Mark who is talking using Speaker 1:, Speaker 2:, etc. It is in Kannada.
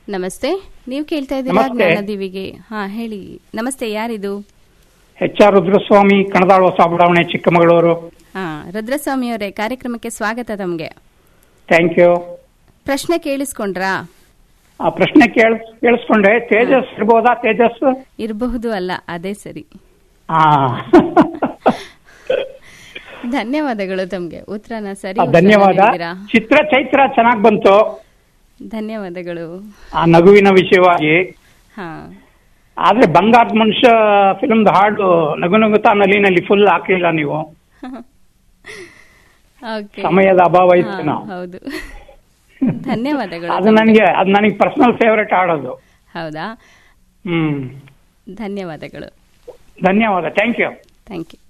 Speaker 1: ನಮಸ್ತೆ ನೀವು ಕೇಳ್ತಾ ಇದ್ದೀರಾ
Speaker 2: ನಮಸ್ತೆ.
Speaker 1: ಜ್ಞಾನದೀವಿಗೆ ಹಾ ಹೇಳಿ ನಮಸ್ತೆ ಯಾರಿದು
Speaker 2: ಎಚ್ ಆರ್ ರುದ್ರಸ್ವಾಮಿ ಕಣದಾಳ ಹೊಸ ಬಡಾವಣೆ ಚಿಕ್ಕಮಗಳೂರು
Speaker 1: ಹಾ ರುದ್ರಸ್ವಾಮಿ ಅವರೇ ಕಾರ್ಯಕ್ರಮಕ್ಕೆ ಸ್ವಾಗತ ತಮಗೆ
Speaker 2: ಥ್ಯಾಂಕ್ ಯು
Speaker 1: ಪ್ರಶ್ನೆ ಕೇಳಿಸ್ಕೊಂಡ್ರಾ
Speaker 2: ಆ ಪ್ರಶ್ನೆ ಕೇಳ್ ಕೇಳಿಸ್ಕೊಂಡೆ ತೇಜಸ್ ಇರ್ಬೋದಾ ತೇಜಸ್
Speaker 1: ಇರಬಹುದು ಅಲ್ಲ ಅದೇ ಸರಿ
Speaker 2: ಹಾ
Speaker 1: ಧನ್ಯವಾದಗಳು ತಮ್ಗೆ ಉತ್ತರನ ಸರಿ
Speaker 2: ಆ,
Speaker 1: ಉತ್ತರ
Speaker 2: ಧನ್ಯವಾದ
Speaker 1: ನೀಡಿದ್ದೀರಾ.
Speaker 2: ಚಿತ್ರ ಚೈತ್ರ ಚೆನ್ನಾಗ್ ಬಂತು
Speaker 1: ಧನ್ಯವಾದಗಳು
Speaker 2: ಆ ನಗುವಿನ ವಿಷಯವಾಗಿ
Speaker 1: ಹಾ
Speaker 2: ಆದ್ರೆ ಬಂಗಾರದ ಮನುಷ್ಯ ಫಿಲ್ಮ್ದ ಹಾಡು ನಗು ನಗುತ್ತಾ ನಲಿನಲ್ಲಿ ಫುಲ್ ಹಾಕ್ಲಿಲ್ಲ ನೀವು
Speaker 1: ಓಕೆ
Speaker 2: ಸಮಯದ ಅಭಾವ ಇತ್ತು
Speaker 1: ಹಾ,
Speaker 2: ನಾವು
Speaker 1: ಹೌದು ಧನ್ಯವಾದಗಳು
Speaker 2: ಅದು ನನಗೆ ಅದು ನನಗೆ ಪರ್ಸನಲ್ ಫೇವರೇಟ್ ಹಾಡೋದು
Speaker 1: ಹೌದಾ
Speaker 2: ಹ್ಮ್
Speaker 1: ಧನ್ಯವಾದಗಳು
Speaker 2: ಧನ್ಯವಾದ ಥ್ಯಾಂಕ್ ಯು
Speaker 1: ಥ್ಯಾಂಕ್ ಯು